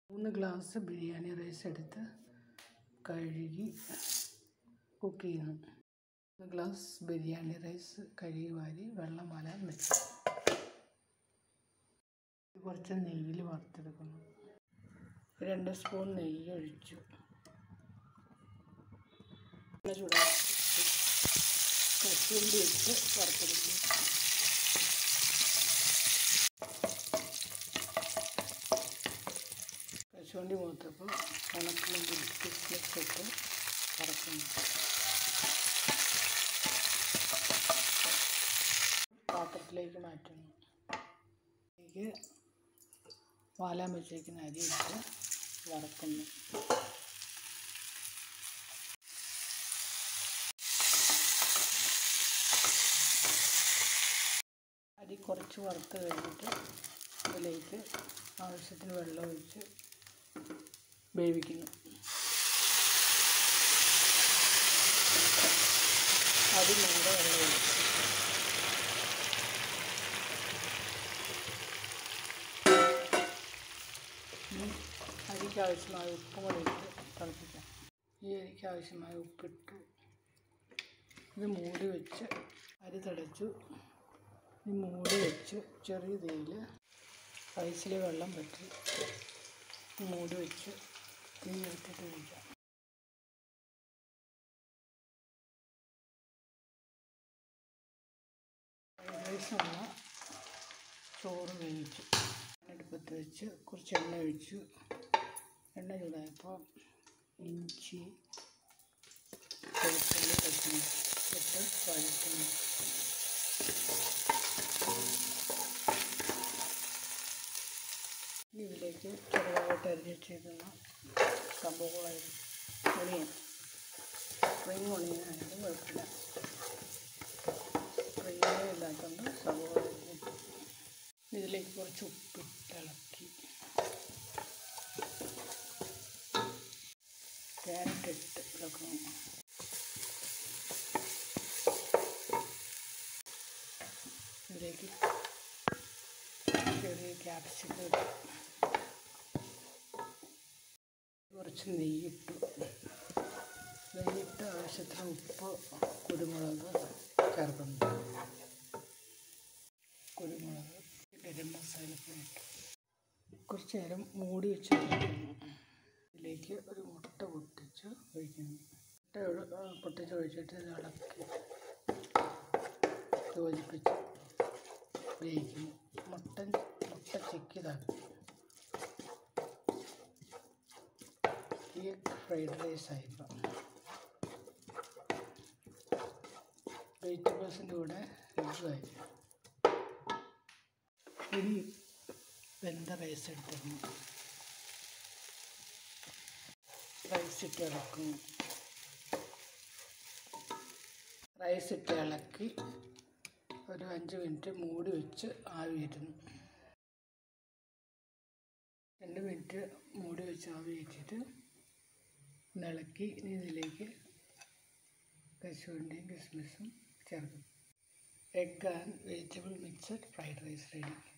മൂന്ന് glass biryani rice എടുത്ത് കഴുകി കുക്ക് ചെയ്യുന്നു മൂന്ന് ഗ്ലാസ് ബിരിയാണി റൈസ് കഴുകി വാരി വെള്ളം വാലാൻ വെച്ചു കുറച്ച് നെയ്യിൽ വറുത്തെടുക്കുന്നു രണ്ട് സ്പൂൺ നെയ്യ് ഒഴിച്ചു എണ്ണ ചൂടാക്കി കശുവണ്ടി ഇട്ട് വറുത്തെടുക്കുന്നു കശുവണ്ടി മൂത്തപ്പോൾ ഉണക്കമുന്തി കിസ്മിസ് ഇട്ട് വറക്കുന്നു പാത്രത്തിലേക്ക് മാറ്റുന്നു ഇതിലേക്ക് വാലാൻ വെച്ചേക്കുന്ന അരി ഇട്ട് വറക്കുന്നു അരി കുറച്ച് വറുത്ത് കഴിഞ്ഞിട്ട് ഇതിലേക്ക് ആവശ്യത്തിന് വെള്ളം ഒഴിച്ച് വേവിക്കുന്നു അതിൽ നേരെ വെള്ളം ഒഴിച്ചു ഇനി അരിക്ക് ആവശ്യമായ ഉപ്പും കൂടി ഇട്ട് തിളപ്പിക്കാം ഈ അരിക്ക് ആവശ്യമായ ഉപ്പിട്ടു ഇത് മൂടി വെച്ച് അരി തിളച്ചു ഈ മൂടി വെച്ച് ചെറിയ തീയിൽ റൈസിലെ വെള്ളം പറ്റി മൂടി വെച്ച് തീ ഇട്ടിട്ട് കഴിക്കാം ഫ്രൈഡ് റൈസ് ഉള്ള ചോറ് വേവിച്ചു അടുപ്പത്ത് വെച്ച് കുറച്ച് എണ്ണ ഒഴിച്ചു എണ്ണ ചൂടായപ്പോൾ ഇഞ്ചി വെളുത്തുള്ളി പച്ചമുളക് ഇട്ട് വഴറ്റുന്നു ഇനി ഇതിലേക്ക് ചെറുതായിട്ട് അരിഞ്ഞ് വെച്ചേക്കുന്ന സംഭവങ്ങളായിരുന്നു ഒണിയൻ സ്പ്രിങ് ഒണിയൻ ആയാലും കുഴപ്പമില്ല സ്പ്രിങ്ങേ ഇല്ലാത്തതുകൊണ്ട് സവോള അരിഞ്ഞിട്ടു ഇതിലേക്ക് കുറച്ച് ഉപ്പിട്ട് ഇളക്കി ക്യാരറ്റ് ഇട്ട് ഇളക്കണം ഇതിലേക്ക് ചെറിയ ക്യാപ്സിക്കം ഇട്ടു കുറച്ച് നെയ്യിട്ടു നെയ്യിട്ട് ആവശ്യത്തിന് ഉപ്പ് കുരുമുളക് ചേർക്കുന്നു കുരുമുളക് ഗരം മസാലപ്പൊടി ഇട്ടു കുറച്ച് നേരം മൂടി വെച്ച് ഒഴിക്കുന്നു ഇതിലേക്ക് ഒരു മുട്ട പൊട്ടിച്ച് ഒഴിക്കുന്നു മുട്ട ഒഴി- ആ, പൊട്ടിച്ച് ഒഴിച്ചിട്ട് ഇത് ഇളക്കി യോജിപ്പിച്ച് വേവിക്കുന്നു മുട്ട മുട്ട ചെക്കിയതാക്കി ഈ ഫ്രൈഡ് റൈസ് ആയിപ്പോൾ വെജിറ്റബിൾസിൻ്റെ കൂടെ ഇതുമായി ഇനി വെന്ത റൈസ് എടുത്തിരുന്നു റൈസ് ഇട്ട് ഇളക്കുന്നു റൈസ് ഇട്ട് ഇളക്കി ഒരു അഞ്ച് മിനിറ്റ് മൂടി വെച്ച് ആവി വരുന്നു രണ്ട് മിനിറ്റ് മൂടി വെച്ച് ആവി വെച്ചിട്ട് ഒന്ന് ഇളക്കി ഇനി ഇതിലേക്ക് കശുവണ്ടിയും കിസ്മിസും ചേർക്കും egg and vegetable mixed fried rice ready